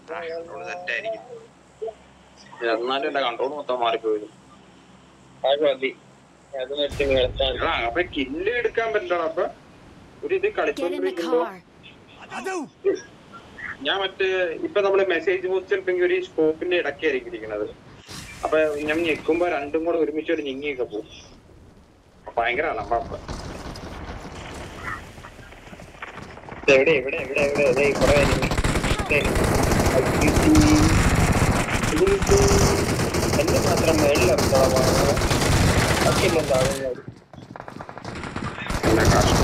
Control set ആയിരിക്കും എന്നാലും എന്റെ കൺട്രോൾ മൊത്തം മാറിപ്പോയി അത് മതി അത് വെച്ച് കളിച്ചാൽ എടാ അപ്പൊ കില്ല് എടുക്കാൻ പറ്റില്ല അപ്പൊ ഒരു ഇത് Get in the കളിച്ചോണ്ടിരിക്കുമ്പോ car. ഞാൻ മറ്റേ ഇപ്പൊ നമ്മള് മെസ്സേജ് പോസ്റ്റ് ചിലപ്പോ ഒരു സ്കോപ്പിന്റെ ഇടയ്ക്കായിരിക്കും ഇരിക്കുന്നത് അപ്പൊ ഞാൻ ഞെക്കുമ്പോ രണ്ടും കൂടെ ഒരുമിച്ച് ഒരു ഞെങ്ങിയൊക്കെ പോകും ഭയങ്കര അലമ്പ എവിടെ എവിടെ എവിടെ എവിടെ അതെ കുറെ enemy. ദേ. എന്നെ മാത്രം മേളിൽ ഇറക്കണം ബാക്കിയെല്ലാം താഴെ എല്ലാ കാശും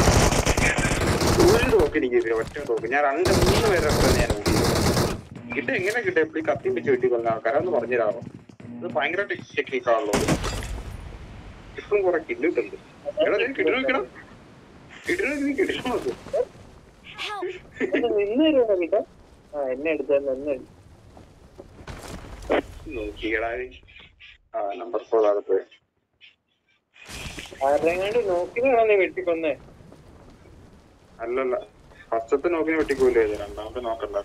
ഒരു തോക്ക് എനിക്ക് ഒറ്റ തോക്ക് ഞാൻ രണ്ട് മൂന്ന് പേരെ ഞാൻ കിട്ട എങ്ങനെ കിട്ടും എപ്പോഴും കത്തിയും വെച്ച് വെട്ടി കൊല്ലുന്ന ആൾക്കാരാന്ന് പറഞ്ഞു തരാമോ ഇത് ഭയങ്കര ടെക്നിക്കാണല്ലോ ഇപ്പം കുറെ കില്ല് കിട്ടുന്നുണ്ട് എടാ നീ കിട്ടണ കിട്ടണം കിട്ടണ നീ കിട്ടണം നോക്ക് Help! ഒന്ന് നിന്ന് തരുമോ കിട്ടാ ആ എന്നെ എടുത്താൽ എന്നെ എടുത്തു നോക്കിയടാ നീ. ആ നമ്പർ ഫോർ അകത്ത് ആരെങ്ങാണ്ട് നോക്കിയതാണോ നീ വെട്ടിക്കൊന്നേ അല്ലല്ല ഫസ്റ്റത്തെ നോക്കിന് വെട്ടിക്കൂലേ രണ്ടാമത്തെ നോക്കണ്ട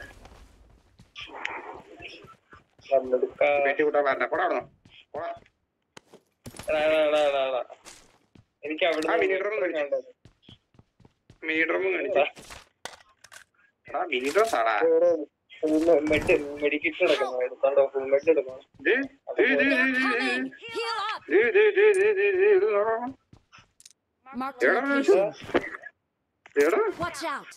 വന്നെടുക്കാ വെട്ടി കൂട്ടാൻ വരണ്ട പോടാ അവിടെ പോടാ എടാ, എടാ, എടാ, എടാ, എടാ. എനിക്ക് അവിടെ ആ, മിനിഡറും കഴിച്ചു. മീറ്ററും കാണിച്ചു എടാ മീറ്റർ സാടാ മെഡ് മെഡിക്കിറ്റ് എടുക്കണം എടുത്തോണ്ടോ ഫുൾ മെഡ് എടുക്കണം ദേ, ദേ, ദേ, ദേ, They're ദേ, coming! Heal up! ദേ, ദേ, ദേ, ദേ, ദേ, ദേ, ഇത് നോടാ. Marked a എടാ, location. എടാ, Watch out!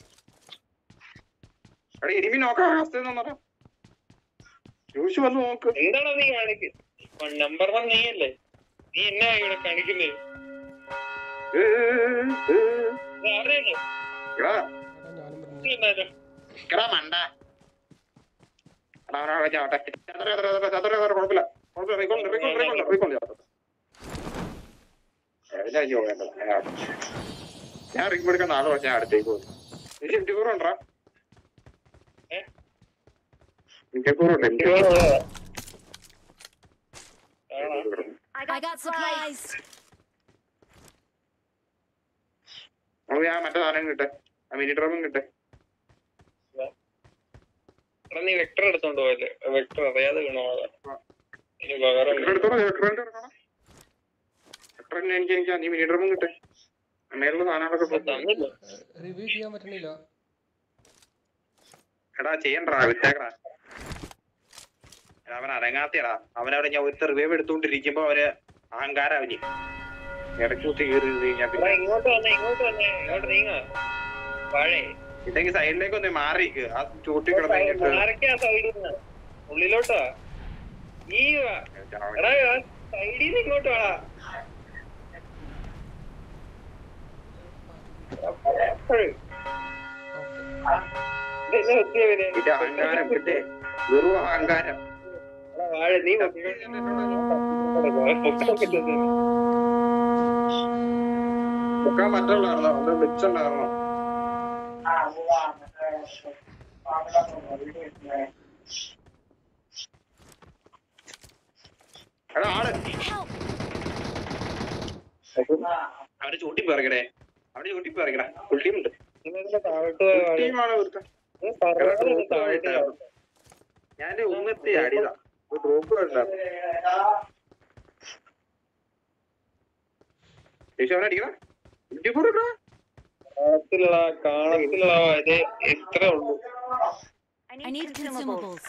എടാ, ഇനിമി നോക്കാം അവസ്ഥ നോടാ ജോഷി വന്ന് നോക്ക് എന്താണോ നീ കാണിക്കുന്നത് നമ്പർ വൺ നീയല്ലേ നീ എന്നാ ഇവിടെ കാണിക്കുന്നേ ഏ, ഏ, ഇത് ആരുടെയാണ്? എടാ ഞാനും പറഞ്ഞു നീ എന്നാ ഇത്? എടാ മണ്ട എടാ അവനവിടെ ചാവട്ടെ ചാത്തറ, ചാത്തറ, ചാത്തറ, ചാത്തറ, ചാത്തറ, കുഴപ്പമില്ല കുഴപ്പമില്ല റീകോൾ റീകോൾ റീകോൾ റീകോൾ ചാത്തറ ഞാൻ അയ്യോ വേണ്ട ഞാൻ ആടും. ഞാൻ റിംഗ് എടുക്കാൻ നാളെ പക്ഷെ ഞാൻ അടുത്തേക്ക് പോകും ഫിഫ്റ്റി ഫോർ ഉണ്ടോ ഏ? ഫിഫ്റ്റി ഫോർ ഉണ്ട് എനിക്ക് ഇവിടെ ഉള്ളതാ. ആണോ? I got supplies! നമുക്ക് ഞാൻ മറ്റേ സാധനം കിട്ടെ ആ മിനി ഡ്രോമും കിട്ടെ എടാ നീ വെക്ടർ എടുത്തോണ്ട് പോയല്ലേ വെക്ടർ അറിയാതെ വീണോ അതാ. ഇനി പകരം എടുത്തോളാം എക്ട്രൻ്റെ എടുക്കണം എക്ട്രൻ്റെ എനിക്ക് എനിക്ക് നീ മിനി ഡ്രോമും കിട്ടെ മേലുള്ള സാധനങ്ങളൊക്കെ ഇപ്പൊ കൊടുത്തു. തന്നില്ല റിവ്യൂ ചെയ്യാൻ പറ്റണില്ല എടാ ചെയ്യണ്ടാ വിട്ടേക്കടാ എടാ, അവൻ അരങ്ങാത്തിയടാ അവനവിടെ ഞാൻ ഒരു റിവൈവ് എടുത്തോണ്ടിരിക്കുമ്പോ അവര് അഹങ്കാരം അവന് ഇടയ്ക്ക് കുത്തി കയറി ഇരുന്ന് കഴിഞ്ഞാ എടാ പിന്നെ ഇങ്ങോട്ട് വന്നേ ഇങ്ങോട്ട് വന്നേ ഇങ്ങോട്ട് നീങ്ങ വാഴേ ഇല്ലെങ്കിൽ സൈഡിലേക്ക് ഒന്ന് മാറിക്ക് ആ ചൂട്ടി കിടന്ന് കഴിഞ്ഞിട്ട് ആരൊക്കെയാ സൈഡിൽ നിന്ന് ഉള്ളിലോട്ടാ ഈ വാ. എടാ സൈഡിൽ നിന്ന് ഇങ്ങോട്ട് വാടാ എപ്പോഴും ഓക്കെ ഇതെന്നെ എത്തിയ പിന്നെ. ഇത് അഹങ്കാരം കിട്ടേ വെറും അഹങ്കാരം എടാ, വാഴ നീ പൊക്കാൻ പറ്റുള്ളായിരുന്നോ അത് വിളിച്ചുണ്ടായിരുന്നോ എടാ ആള് Help! അവര് ചൂട്ടി പിറകടെ അവര് ചൂട്ടി പിറകടാ ഫുൾ ടീം ഉണ്ട് താഴോട്ട് പോയ വാഴ. ടീമാണ് ഒരുത്തൻ നീ പറഞ്ഞിട്ട് നീ താഴോട്ട് ചാടും. ഞാൻ ഉമ്മത്തി അടിയതാ ഒരു ഡ്രോപ്പ് കണ്ടായിരുന്നു ചേച്ചി അവനെ അടിക്കണ ഫിഫ്റ്റി ഫോർ ഇടാ കാണത്തില്ല കാണത്തില്ല ഇത് ഇത്രേ ഉള്ളൂ I need consumables.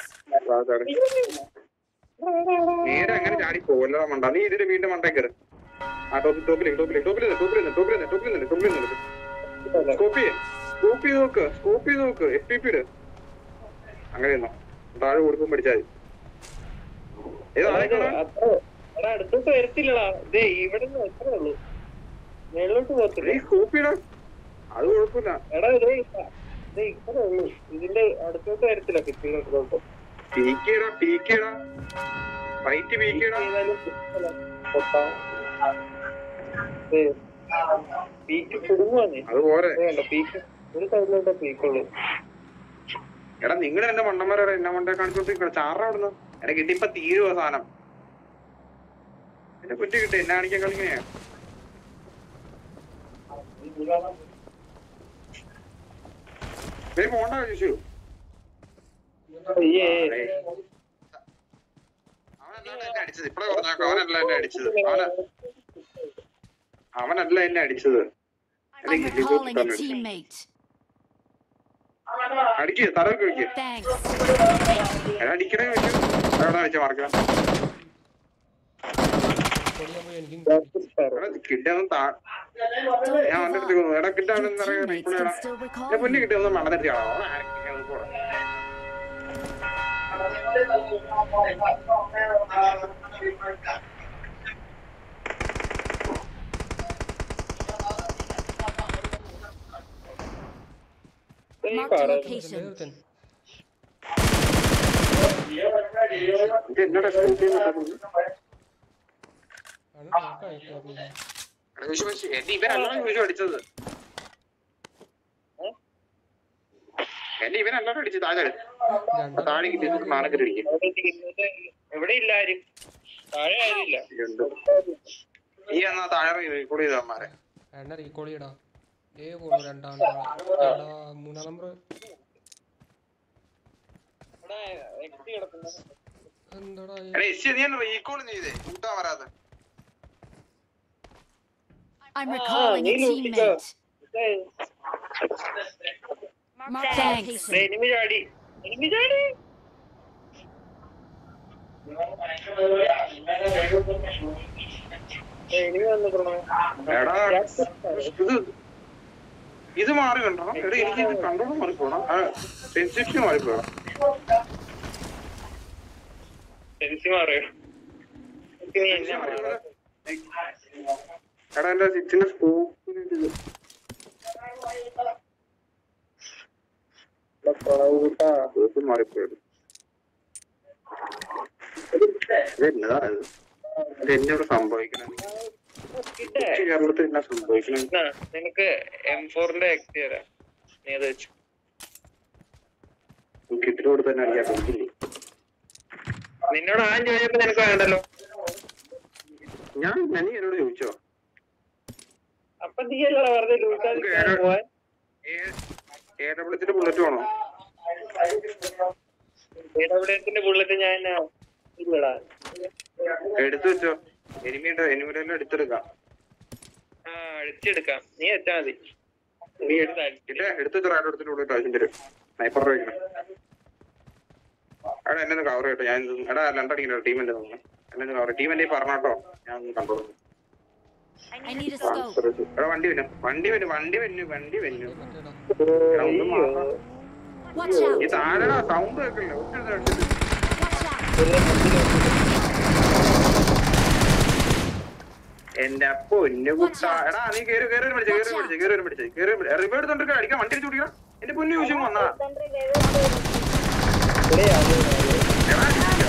നേരെ അങ്ങനെ ചാടി പോവല്ലോ മണ്ട നീ ഇതിന്റെ വീണ്ടും മണ്ടേ കയറി ആ ടോപ്പിൽ ടോപ്പിലേക്ക് ടോപ്പിലേക്ക് ടോപ്പിൽ ടോപ്പിൽ ടോപ്പിൽ ടോപ്പിൽ ടോപ്പിൽ ടോപ്പിൽ സ്കോപ്പ് ചെയ്യ് സ്കോപ്പ് ചെയ്ത് നോക്ക് സ്കോപ്പ് ചെയ്ത് നോക്ക് എഫ് പി പി ഇട് അങ്ങനെയൊന്നോ താഴെ കൊടുക്കും പഠിച്ചാൽ മതി ഏത് ആളേക്കാണ് അത്ര എടാ അടുത്തോട്ട് വരത്തില്ലടാ ദേ ഇവിടെ നിന്ന് എത്രേ ഉള്ളൂ മേളിലോട്ട് പോകത്തില്ല നീ സ്കോപ്പ് ചെയ്യടാ അത് കുഴപ്പമില്ല എടാ ഇതേ ദേ ഇത്രേ ഉള്ളൂ ഇതിന്റെ അടുത്തോട്ട് വരത്തില്ല കിറ്റിനടുത്തോട്ട് പീക്കിയടാ പീക്കിയടാ ഫൈറ്റ് പീക്കിയടാ ചെയ്താലും കിട്ടില്ല. പൊട്ടാം. ദേ, പീക്ക് കുടുങ്ങുവാന്നേ അത് പോരെ വേണ്ട പീക്ക് ഒരു സൈഡിലോട്ടേ പീക്കുള്ളൂ എടാ നിങ്ങൾ എന്റെ മണ്ടന്മാരെ എന്നെ മണ്ടേ കാണിച്ചോണ്ടിരിക്കണം ചാറ അവിടുന്ന് എന്നെ കിട്ടി ഇപ്പൊ തീരുവോ സാധനം എന്നെ കുറ്റി കിട്ടി എന്നെ കാണിക്കാൻ കളിക്കണേ നീ പോണ്ട ചോദിച്ചു അയ്യേ അവനല്ലാണ്ട് എന്നെ അടിച്ചത് ഇപ്പഴേ പറഞ്ഞേക്കാം അവനല്ല എന്നെ അടിച്ചത് അവന അവനല്ല എന്നെ അടിച്ചത് I'm recalling a teammate. അടിക്കുക തലവൊക്കെ വെക്കുക Thanks. അടിക്കണേ വെക്കും എവിടെ അടിച്ച മാർക്കാം പൊടിയാൻ പോയി എനിക്കും എടാ കിട്ടിയൊന്നും താ ഞാൻ അവന്റെ അടുത്ത് കൊന്നു എടാ കിട്ടാൻ Your teammates ഇപ്പോഴാ can still recall എന്റെ പൊന്നു you. കിട്ടിയൊന്നും മണന്നിട്ട് കാണാം ആരൊക്കെയാണ് പോടാ ഈ Marked a പറ location. ഒരുത്തൻ ഇത് എന്നോട് സ്കൂട്ടി ആണ് നോക്കായിട്ടായിരുന്നു എന്നെ ഇവനല്ലാണ് ചോദിച്ചു അടിച്ചത് എന്നെ ഇവനല്ലാണ് അടിച്ചത് താഴെ താഴെ കിട്ടി നാണക്കെട്ട് അടിക്കും അവിടെ ഇരിക്കുന്നത് എവിടെ ഇല്ല ആരും താഴെ ആരുമില്ല ഈ എന്നാ താഴെ റീകോൾ ചെയ്ത അമ്മാരെ എണ്ണ റീകോൾ ചെയ്യടാ ഏ കോള് രണ്ടാം എടാ മൂന്നാം നമ്പർ ഇവിടെ എക്സി കിടക്കുന്നു എന്താടാ ഈ- എടാ എസ് നീ റീകോൾ ചെയ്തേ കൂട്ടാൻ വരാതെ I'm recalling a നീ ലൂട്ടിക്കോ. teammate. ഇതേ, Marked a ദേ, location. എനിമി ചാടി എനിമി ചാടി ദേ, എനിമി വന്നിട്ടുണ്ടോ എടാ ഇത് ഇത് മാറി കണ്ടോ എടാ എനിക്ക് ഇത് കണ്ടോളം മാറിപ്പോണം സെൻസിറ്റീവ് മാറിപ്പോണം സെൻസി മാറിയോ എനിക്ക് നീ എന്നെ മാറാ. എടാ എന്റെ സിക്സിന്റെ സ്കൂപ്പിന് സ്കൂപ്പ് മാറിപ്പോയത് ഇതെന്നതാ ഇത്? ഇത് എന്നോട് സംഭവിക്കണം ഇതേ, കേരളത്തിൽ എന്നാ സംഭവിക്കണം എന്നാ, നിനക്ക് എം ഫോറിന്റെ എക്സി തരാം നീ അത് വെച്ചു കിട്ടിനോട് തന്നെ അറിയാൻ പറ്റില്ലേ നിന്നോട് ആദ്യം ചോദിച്ചപ്പോ നിനക്ക് വേണ്ടല്ലോ ഞാൻ ഞാൻ എന്നോട് ചോദിച്ചോ അപ്പൊ നീ അല്ലടാ വെറുതെ ലൂട്ടാതിരിക്കാൻ പോവാൻ എ ഡബ്ല്യൂത്തിന്റെ ബുള്ളറ്റ് വേണോ എവിടെത്തിന്റെ ബുള്ളറ്റ് ഞാൻ ഇല്ലടാ എടുത്തു വെച്ചോ എനിമിയുടെ എനിമിടെല്ലാം എടുത്തെടുക്കാം ആ അടിച്ചെടുക്കാം നീ വെച്ചാ മതി നീ എടുത്ത് അടി. ഇല്ല എടുത്തു വെച്ചോ റാഡ് എടുത്തിട്ട് ബുള്ളറ്റ് ആവശ്യം തരും സ്നൈപ്പർ വയ്ക്കണം എടാ എന്നെ ഒന്ന് കവർ ചെയ്യട്ടോ ഞാൻ ഇത് എടാ രണ്ടടിക്കണോ ടീമിന്റെ തന്നെ എന്നെ ഒന്ന് കവർ ടീം എന്റെ പറഞ്ഞോട്ടോ ഞാൻ ഒന്ന് കണ്ടോളൂ I need a scope. എടാ വണ്ടി വന്നു വണ്ടി വന്നു വണ്ടി വന്നു വണ്ടി വന്നു മറ്റേടാ എടാ, ഒന്ന് മാറാ. Watch ഈ out. താഴെ സൗണ്ട് കേൾക്കില്ല ഒറ്റ അടിച്ചിട്ട് Watch out. എന്റെ പൊന്നു കുട്ട എടാ നീ കേറി കേറി വരും പിടിച്ചേ കേറി പിടിച്ചേ കേറി വരും പിടിച്ചേ കേറി റിവേഡ് എടുത്തോണ്ട് അടിക്കാൻ വണ്ടി അടിച്ചു പിടിക്കണം എന്റെ പൊന്നു ചോദിച്ചു വന്നാ ഇവിടെ ആരും എടാ അടിച്ചില്ല.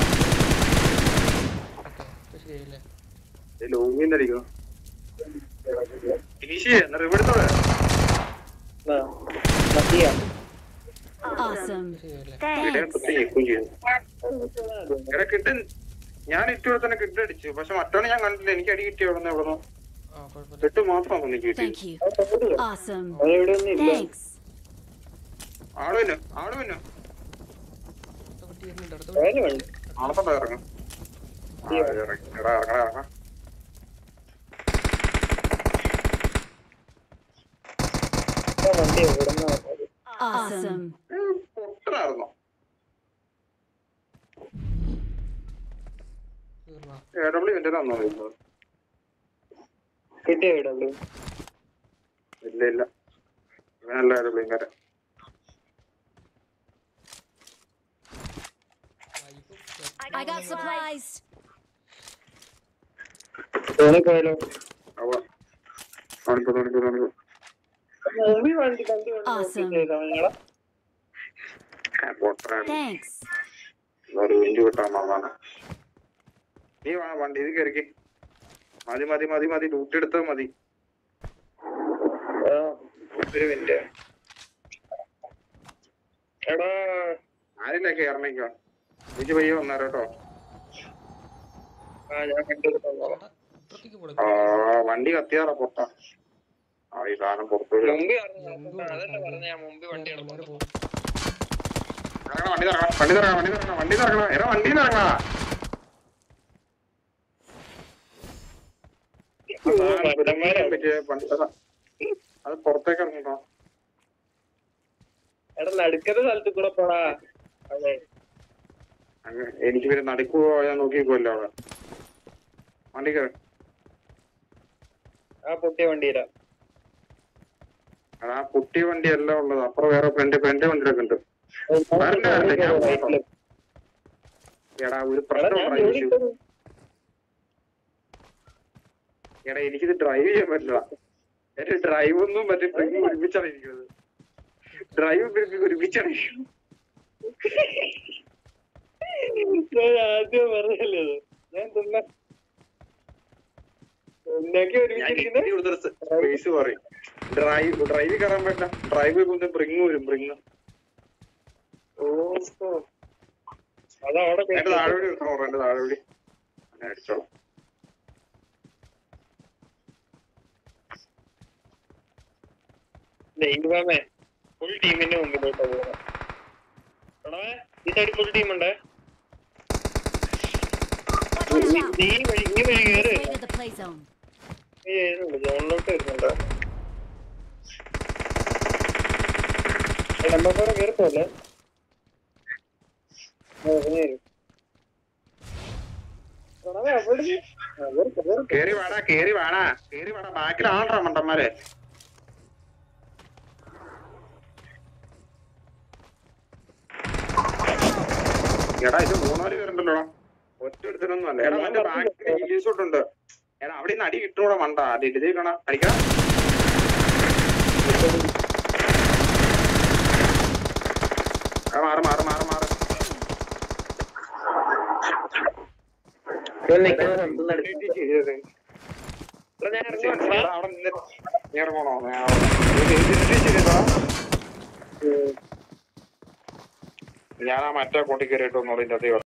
ഓക്കെ ശരിയല്ലേ ഇത് ലോങ്ങിന്ന് അടിക്കണം ഫിനിഷ് റിവേഡ് എടുത്തോളെ ആ, മതിയാ Awesome. ശരിയല്ലേ ഇവിടെ Thanks. കുത്തി ഞെക്കുകയും ചെയ്തു എടാ കിട്ടൻ ഞാൻ ഇട്ടുകൂടെ തന്നെ കിട്ടടിച്ചു പക്ഷെ മറ്റോനെ ഞാൻ കണ്ടില്ല എനിക്ക് അടി കിട്ടിയ അവിടെ നിന്ന് എവിടെ നിന്ന് ആ കുഴപ്പമില്ല കിട്ട് മാത്രമാണ് എനിക്ക് കിട്ടി Thank you. Awesome. അവിടെ ഒന്നും ഇല്ല Thanks. ആള് വന്നു ആള് വന്നു അടുത്ത കുട്ടി വരുന്നുണ്ട് അടുത്ത അവന് വേണ്ട ആളത്തോടെ ഇറങ്ങും ആ, ഇറങ്ങി. എടാ ഇറങ്ങടാ ഇറങ്ങാം ആ വണ്ടി എവിടെ നിന്നാ വന്നത് Awesome. പൊട്ടനായിരുന്നോ തീർന്നാ എ ഡബ്ല്യു എന്റെ തന്നോ ഇത്? കിട്ടിയ വീടല്ലോ ഇല്ല ഇല്ല ഇവനല്ല എ ഡബ്ല്യു കാരൻ I got supplies. തോന്നിപ്പോയാലോ അവ കാണിക്കോ കാണിക്കോ കാണിക്കോ മുമ്പിൽ വണ്ടി വണ്ടി Awesome. നിങ്ങളെ പൊട്ടനാണ് Thanks. ഒരു ഇഞ്ചു കിട്ടാൻ മാമാണ് നീ വാ വണ്ടി ഇത് കയറിക്ക് മതി മതി മതി മതി ലൂട്ട് എടുത്താൽ മതി ഒരു മിനിറ്റ് എടാ ആരില്ല കയറണേക്കോ എനിക്ക് പയ്യെ വന്നാരോ കേട്ടോ ആ ഞാൻ കണ്ടെടുത്തോളാം ചേട്ടാ ഇപ്പുറത്തേക്ക് പോടെ ആ വണ്ടി കത്തിയാറാ പൊട്ട ആ ഈ സാധനം പുറത്തു വരും. മുമ്പിൽ അതല്ല പറഞ്ഞ ഞാൻ മുമ്പിൽ വണ്ടി നേരെ എടുക്കും പോകും വണ്ടി ഇറങ്ങണം വണ്ടി ഇറങ്ങണം വണ്ടി ഇറങ്ങണം വണ്ടി ഇറങ്ങണം എടാ വണ്ടി ഇറങ്ങണ അത് പുറത്തേക്ക് ഇറങ്ങട്ടോ എടാ നടുക്കത്തെ സ്ഥലത്ത് കൂടെ പോടാ അതെ അങ്ങ് എനിക്ക് പിന്നെ നടുക്ക് പോയാൽ നോക്കിക്കോല്ലോ അവിടെ വണ്ടി കയറി ആ പൊട്ടിയ വണ്ടിയിലാ എടാ കുട്ടി വണ്ടി എല്ലാം ഉള്ളത് അപ്പുറം വേറെ ഫ്രണ്ട് ഫ്രണ്ട് വണ്ടിയിലൊക്കെ ഉണ്ട് വരണ്ട, വരണ്ട, ഞാൻ പോകാം. എടാ ഒരു എടാ പ്രശ്നം ഞാൻ ഉണ്ടായി ജോലി ഇട്ടത്. എടാ എനിക്കിത് ഡ്രൈവ് ചെയ്യാൻ പറ്റില്ല എന്റെ ഡ്രൈവ് ഒന്നും മറ്റേ ബ്രേക്ക് ഒരുമിച്ചാണ് ഇരിക്കുന്നത് ഡ്രൈവ് ബ്രേക്ക് ഒരുമിച്ചാണ് ഇരിക്കുന്നത് ഞാൻ ആദ്യം പറഞ്ഞല്ലേ അത്. ഞാൻ തിന്ന എന്നൊക്കെ ഞാൻ ഒരുമിച്ചിരിക്കുന്നെ? ഡിഗ്രി കൊടുത്തൊരു സ്പേസ് പറയും ഡ്രൈവ് ഡ്രൈവ് കയറാൻ പറ്റില്ല ഡ്രൈവ് കൊണ്ട് ബ്രിങ് വരും ബ്രിങ് ഓ അതവിടെ എന്റെ താഴെ എടുക്കണോ എന്റെ താഴെ വിളി ഞാൻ അടിച്ചോളാം ദൈവമേ ഫുൾ ടീമിന്റെ മുമ്പിലോട്ട് പോകണം എടാ ഈ സൈഡ് ഫുൾ ടീം ഉണ്ട് Watch out. നീ വഴി ഈ വഴി This കയറ് way to the play zone. നീ വരുന്നുണ്ട് ജോണിലോട്ട് വരുന്നുണ്ട് നമ്മൾക്കൂടെ കയറിപ്പോലെ അവിടെ കേറി വാടാ കേറി വാടാ കേറി വാടാ ബാക്കിലാണോ മണ്ടന്മാരെ എടാ ഇത് മൂന്നാല് പേരുണ്ടല്ലോ ഒറ്റ എടുത്തിട്ടൊന്നും അല്ല എടാ മറ്റേ ബാക്കിൽ ഇംഗ്ലീഷോട്ടുണ്ട് എടാ അവിടെ നിന്ന് അടി കിട്ടൂടെ മണ്ട അത് ഇതേ കാണാ അടിക്കണം ആ, മാറ് മാറ് മാറ് മാറ് ഞാൻ ശരി, ഇറങ്ങുവാ. എടാ, അവിടെ നിന്ന് നീ ഇറങ്ങണോ ഞാൻ ഇത് ഇതിന്റെ ശരിയെടാ. ഞാൻ ആ മറ്റേ കൂട്ടി കയറിയിട്ട് ഒന്നുകൂടി ഇതിന്റെ അകത്ത്